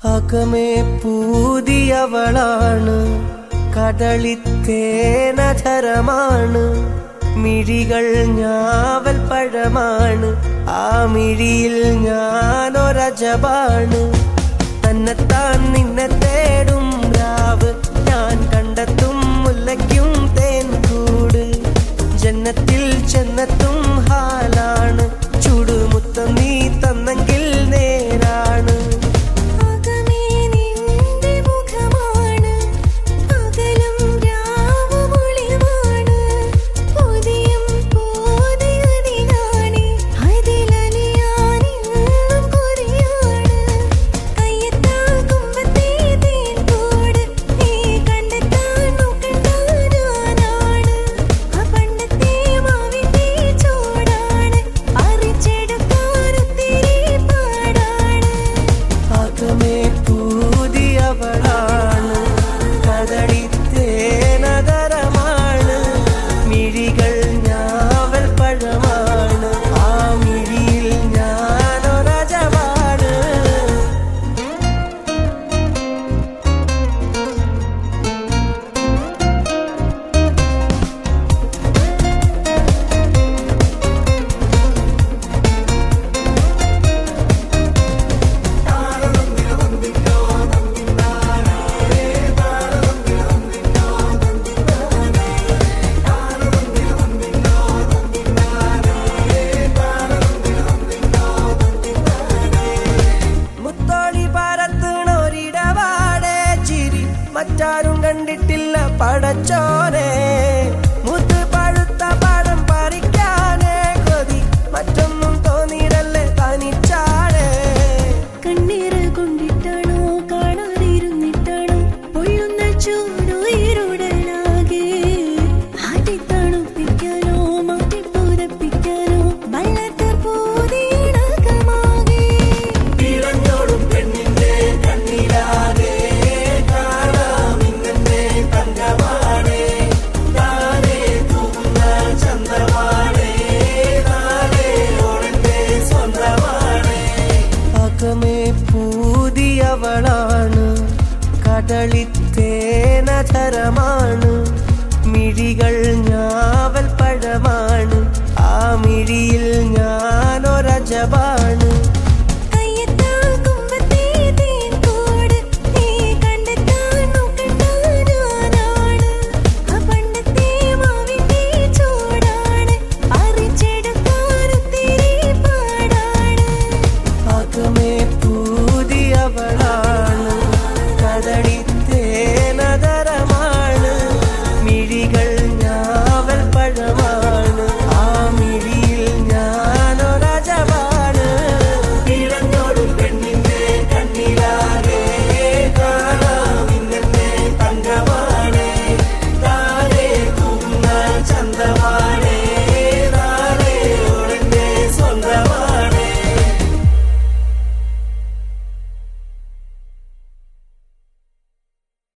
അകമേ പൂതിയവളാണ് കടളിത്തേനധരമാണ് മിഴികൾ ഞാവൽ പഴമാണ് ആ മിഴിയിൽ ഞാനൊരജപാണ് തന്നെത്താൻ നിന്നെ തേടും രാവ് ഞാൻ കണ്ടെത്തും മുല്ലയ്ക്കും തേൻ കൂട് ജന്നത്തിൽ ചെന്നെത്തും ഹാലാണ് ചുടുമുത്തം നീ തന്നെങ്കിൽ നേരാണ് അകമേ നിന്റെ മുഖമാണ് പകലും രാവും ഒളിവാണ് പുതിയം പോതിയതിനാണ് അതിലലിയാനിന്നും കൊതിയാണ് കയ്യെത്താ കുമ്പത്തേ തേൻ കൂട് നീ കണ്ടെത്താൻ നോക്കണ്ടാനാണ് ആ പണ്ടത്തെ മാവിന്റെ ചൂടാണ് പറിച്ചെടുക്കാൻ ഒത്തിരി പാടാണ് അകമേ പൂതിയവളാണ് കടളിത്തേനതരമാണ് മിഴികൾ ഞാവൽ പഴമാണ് ആ മിഴിയിൽ ഞാനൊരജമാണ് മുത്തോളി പരത്തണ ഒരിടപാടേ ചിരി മറ്റാരും കണ്ടിട്ടില്ല പടച്ചോനെ മുത്ത് പഴുത്ത പഴം പറിക്കാനേ കൊതി മറ്റൊന്നും തോന്നിയിടല്ലേ തനിച്ചാടേ കണ്ണീര് കൊണ്ടിട്ടാണോ കാണാതിരുന്നിട്ടാണോ പൊള്ളുന്ന ചൂടുയരുടലാകെ ആട്ടി തണുപ്പിക്കാനോ മാറ്റി പൂരപ്പിക്കാനോ വല്ലാത്ത പൂതിയിണക്കമാകെ ഇളഞ്ഞോടും പെണ്ണിന്റെ കണ്ണിലാകെ കാണാം ഇന്നെ തങ്കമാണേ താനേ തൂങ്ങുന്ന ചന്ദ്രമാണേ താനേ ഓടന്റെ സ്വന്തമാണേ അകമേ പൂതിയവളാണ് കടളിത്തേനധരമാണ് മിഴികൾ